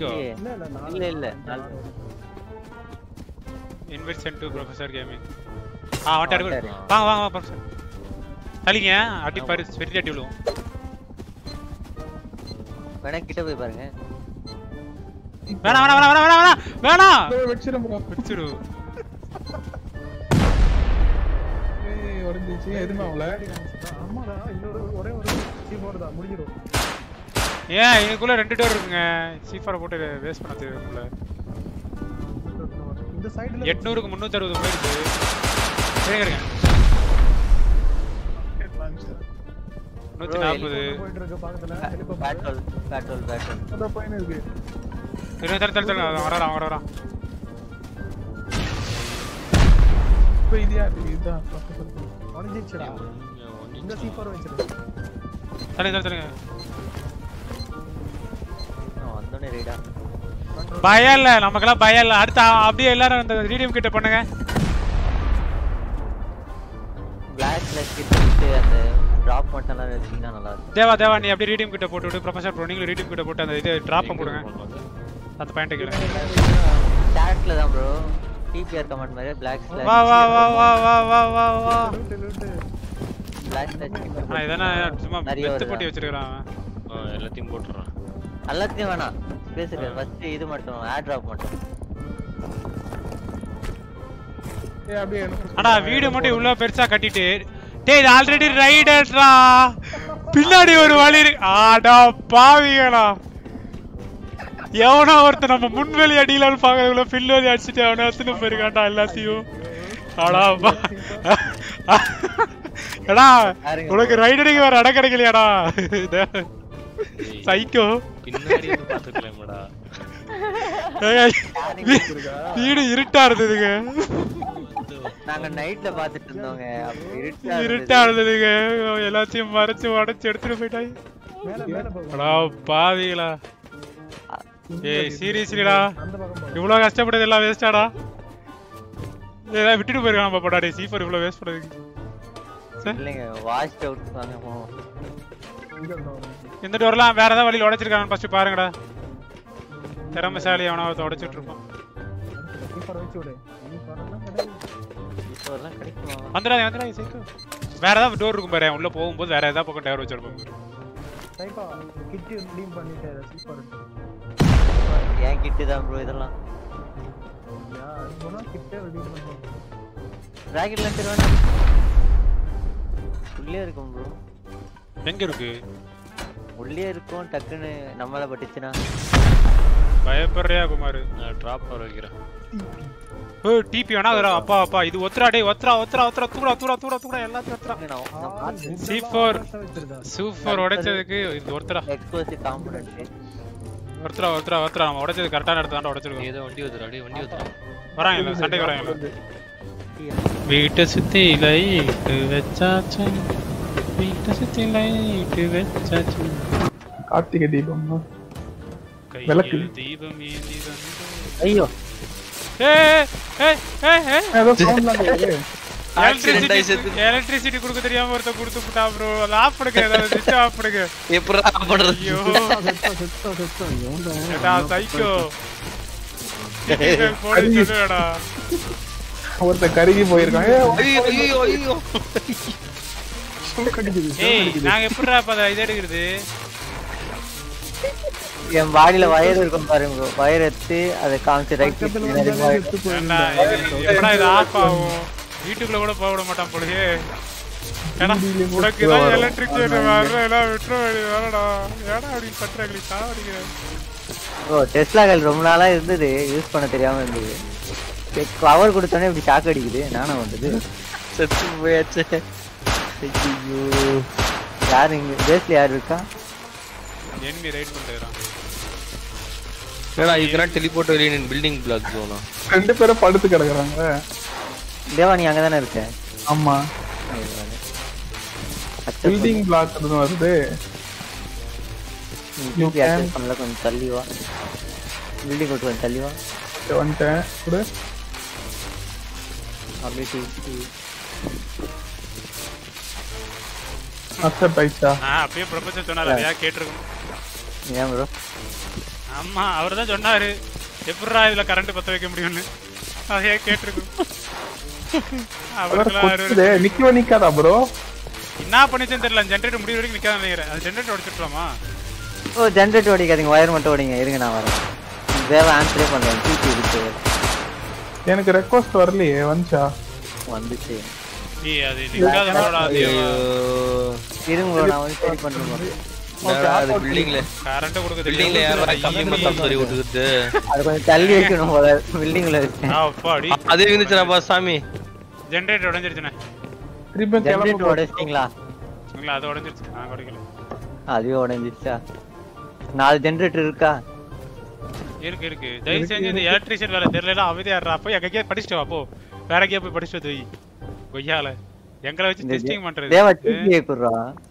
Zero இல்ல இல்ல நாலு இல்ல இல்ல நாலு. Invite sent to professor gaming ஆ வந்துட்டாரு வந்துட்டாரு. வாங்க வாங்க வாங்க ப்ரொஃபசர் தலிங்க அடி பாரு ஸ்பெரிட்டி அடி விழுவும் வேணா கிட்ட போய் பாருங்க வேணாம் வேணாம் வேணாம் வேணாம் வேணாம் வேணாம் இதோ வச்சிரும் bro. வச்சிரு ஏய், உடைஞ்சிச்சு. எதுவுமே ஆகல. ஆமாடா இன்னொரு ஒரே ஒரு கீபோர்டு தான் முடிஞ்சிடும் ஏன் இதுக்குள்ள ரெண்டு டோர் இருக்குங்க சீஃபாரை போட்டு வேஸ்ட் பண்ண தெரியுதுக்குள்ள இந்த சைடுல எட்நூறுக்கு முந்நூற்றி அறுபது போயிருக்கு இருங்க இருங்க நூற்றி நாற்பது போயிட்டு இருக்கு பக்கத்துல ஹெலிகாப்டர் பேட்ரோல் பேட்ரோல் பேட்ரோல் அதோ பையன் இருக்கு. இருங்க தள்ளி தள்ளி தள்ளி அவன் வரான் அவன் வரான் இப்ப இது யாரு? இதுதான். பக்கத்துல. உடஞ்சிச்சுடா இந்த சீப்பர் வச்சிருக்கு தள்ளி தள்ளி தள்ளுங்க வந்தோடனே ரைடா பயம் இல்ல நமக்கெல்லாம் பயம் இல்ல அடுத்து அ- அப்படியே எல்லாரும் அந்த ரீடியம் கிட்ட பண்ணுங்க பிளாக் பிளாக் கிட்ட அந்த டிராப் மட்டும்லாம் வச்சீங்கன்னா நல்லா இருக்கும் தேவா தேவா நீ அப்படியே ரீடியம் கிட்ட போட்டு விடு ப்ரொஃபசர் ப்ரோ நீங்களும் ரீடியம் கிட்ட போட்டு அந்த இது டிராப் போடுங்க அந்த பாயிண்ட் கேளுங்க சாட்ல தான் ப்ரோ டிபிஆர் கமாண்ட் மாதிரி பிளாக் ஸ்லாஷ் வா வா வா வா வா வா வா வா லூட்டு லூட்டு பிளாக் ஸ்லாஷ் ஆனா இதென்ன சும்மா நிறைய வெத்து வருதா? போட்டி வச்சிருக்கான் அவன் ஆ, எல்லாத்தையும் போட்டுறான் எல்லாத்தையும் வேணாம் ஸ்பேஸ் இருக்கு ஃபர்ஸ்ட் இது மட்டும் ஏர் டிராப் மட்டும் ஏய், அப்படியே எனக்கு ஆனா வீடு மட்டும் இவ்வளவு பெருசா கட்டிட்டு டேய் இது ஆல்ரெடி ரைடர்டா பின்னாடி ஒரு வழி இருக்கு ஆடா பாவிகளா எவனோ ஒருத்தன் நம்ம முன்வெளி அடிக்கலான்னு பாக்குறதுக்குள்ள பின்வெளி அடிச்சுட்டு அவனை எடுத்துட்டு போயிருக்கான்டா எல்லாத்தையும் ஆடா பா- எடா பாருங்க உனக்கு ரைடருக்கு வேற இடம் கிடைக்கலையாடா சைக்கோ பின்னாடி வந்து பாத்துக்கலாமடா வீடு இருட்டா இருந்ததுங்க நாங்க நைட்ல பாத்துட்டு இருந்தோங்க அப்ப இருட்டா இருட்டா இருந்ததுங்க எல்லாத்தையும் மறைச்சு உடைச்சு எடுத்துட்டு போயிட்டாங்க மேல மேல போகும் அடா பாவிகளா ஏய் சீரியஸ்லிடா அந்த பக்கம் போகும் இவ்வளவு கஷ்டப்பட்டது எல்லாம் வேஸ்டாடா ஏதாவது விட்டுட்டு போயிருக்கான் நம்ம படாடே சீஃபர் இவ்வளவு வேஸ்ட் பண்ணதுக்கு இல்லைங்க வாஷ் அவுட் வாங்க போவோம் இங்க இருக்கும் இந்த டோர்லாம் வேற ஏதாவது வழியில் உடைச்சிருக்கான்னு ஃபர்ஸ்ட் பாருங்கடா திறமைசாலி அவனாவது உடைச்சிட்டு இருப்பான் சீப்பர் வச்சு விடு நீ போறதெல்லாம் கிடையாது இப்போ எல்லாம் கிடைக்குமா வந்துடாதே வந்துடாதே சைக்கோ வேற ஏதாவது டோர் இருக்கும் பாரு உள்ள போகும்போது வேற ஏதாவது பக்கம் டயர் வச்சிருப்பாங்க சைப்பா கிட்டி ரீடீம் பண்ணிட்டு சீப்பர் ஏன் கிட்டு தான் ப்ரோ இதெல்லாம் யா அது போனா கிட்டே ரீடீம் பண்ணுவோம் ராக்கெட் லான்ச்சர் வேணாம் உள்ளே இருக்கும் ப்ரோ எங்க இருக்கு உள்ளே இருக்கும் டக்குன்னு நம்மள பட்டுச்சுன்னா பயப்படுறியா குமார் நான் டிராப் வர வைக்கிறேன் ஓ டிபி வேணா அதுடா அப்பா அப்பா இது ஒத்துரா டேய் ஒத்துரா ஒத்துரா ஒத்துரா தூடா தூடா தூடா தூடா எல்லாத்தையும் ஒத்துரா இங்க நான் நான் பார்த்தேன் C4 வச்சிருக்கா சூப்பர் உடைச்சதுக்கு இது ஒருத்தரா எக்ஸ்ப்ளோசிவ் காம்பனன்ட் ஒருத்தரா ஒருத்தரா ஒருத்தரா நம்ம உடைச்சது கரெக்டான இடத்துல தான் உடைச்சிருக்கோம் ஏதோ வண்டி வந்துடா டேய் வண்டி வந்துடா வராங்க இல்ல சண்டைக்கு வராங்க இல்ல வீட்டை சுத்தி லைட்டு வச்சாச்சு வீட்டை சுத்தி லைட்டு வச்சாச்சு கார்த்திகை தீபம் கையில் விளக்கு. தீபம் ஏந்தி வந்து ஐயோ ஏய் ஏய் ஏய் ஏய் ஏதோ சவுண்ட்லாம் கேக்குது Accident ஆயி செத்து. எலக்ட்ரிசிட்டி கொடுக்க தெரியாம ஒருத்த கொடுத்து விட்டா ப்ரோ அது ஆஃப் பண்ணுங்க ஏதாவது சுவிட்ச் ஆஃப் பண்ணுங்க எப்படா பண்றது ஐயோ செத்தோ செத்தோ செத்தோ எவன்டா ஏடா சைக்கோ போடி சொல்லுடா ஒருத்தன் கருகி போயிருக்கான் ஏய், ஐயோ ஐயோ ஐயோ smoke அடிக்குது, smoke ஏய் அடிக்குது. நாங்க எப்படிடா இப்ப அதை இது எடுக்கிறது என் பாடியில வயர் இருக்கும் பாருங்க வயர் எடுத்து அதை காமிச்சு ரைட் பக்கத்துல வந்தாலே செத்து ஏன்டா போயிருந்தா இது எப்படா இது ஆஃப் ஆகும் வீட்டுக்குள்ள கூட போக விட மாட்டான் போலயே ஏடா உனக்கு தான் எலக்ட்ரிக் வர்ற எல்லாம் விட்டுற வேண்டிய வேறடா ஏடா அப்படி பண்றாங்களே சாவடிக்கிற ஓ டெஸ்லாக்கள் ரொம்ப நாளா இருந்தது யூஸ் பண்ண தெரியாம இருந்தது பவர் கொடுத்தோன்னே இப்படி ஷாக் அடிக்குது நானும் வந்தது செத்து போயாச்சு ஐயோ யார் இங்க பேஸ்ல யார் இருக்கா என்மி ரைட் பண்ணிடுறான் என்னடா இதுக்கெல்லாம் டெலிபோர்ட் வெளியே பில்டிங் பிளாக் போனா ரெண்டு பேரும் படுத்து கிடக்குறாங்க தேவா நீ அங்கதானே இருக்க ஆமா பில்டிங் பிளாக் வருது You can- பண்ணல கொஞ்சம் தள்ளி வா பில்டிங் விட்டு கொஞ்சம் தள்ளி வா சரி, வந்துட்டேன் கொடு. அப்படியே தூக்கி அக்செப்ட் ஆயிடுச்சா ஆ அப்படியே ப்ரொபோசல் சொன்னால அதையா கேட்டிருக்கணும் ஏன் ப்ரோ ஆமா அவர் தான் சொன்னாரு எப்படிடா இதுல கரண்ட் பத்த வைக்க முடியும்னு அதையே கேட்டிருக்கோம் அவருக்குலாம் அறுவடை- கொத்துதே, நிக்கவே நிக்காதா ப்ரோ என்ன பண்ணிச்சுன்னு தெரியல ஜென்ரேட்டர் முடிவு வரைக்கும் நிக்காத நினைக்கிறேன் அது ஜென்ரேட்டர் உடச்சிட்டுலாமா ஓ ஜென்ரேட் ஓடிக்காதீங்க ஒயர் மட்டும் ஓடிங்க இருங்க நான் வரேன் தேவை ஆன்சரே பண்ணுறேன் டிபி இருக்கு எனக்கு ரெக்வஸ்ட் வரலையே வந்துச்சா வந்துச்சு நீ அது நிக்காதனோட அது ஐயோ இருங்க bro, நான் வந்து சரி பண்ணுறேன் என்னடா அது பில்டிங்ல கரண்ட் கொடுக்க பில்டிங்ல யாரா தெரியும் ஈமத்தம் சொல்லி விட்டுக்கிட்டு அது கொஞ்சம் தள்ளி வைக்கணும் போல பில்டிங்ல இருக்கு அப்பாடி அதே இருந்துச்சுனாப்பா சாமி ஜென்ரேட்டர் உடஞ்சிருச்சுண்ணே திருப்பி ஜென்ரேட் கிளம்ப உடைச்சிட்டீங்களா இல்ல அது உடஞ்சிருச்சு நான் உடைக்கல அதுவே உடஞ்சிருச்சா நாலு ஜென்ரேட்டர் இருக்கா இருக்கு இருக்கு தயவு செஞ்சு இந்த எலக்ட்ரிஷியன் வேலை தெரியல அமைதியாடுறா போய் எங்கேயே படிச்சுட்டு வா போ வேற எங்கேயா போய் படிச்சுட்டு வந்து வை கொய்யால எங்களை வச்சு இந்த டெஸ்டிங் பண்றது தேவா டிபிஐ குடுறா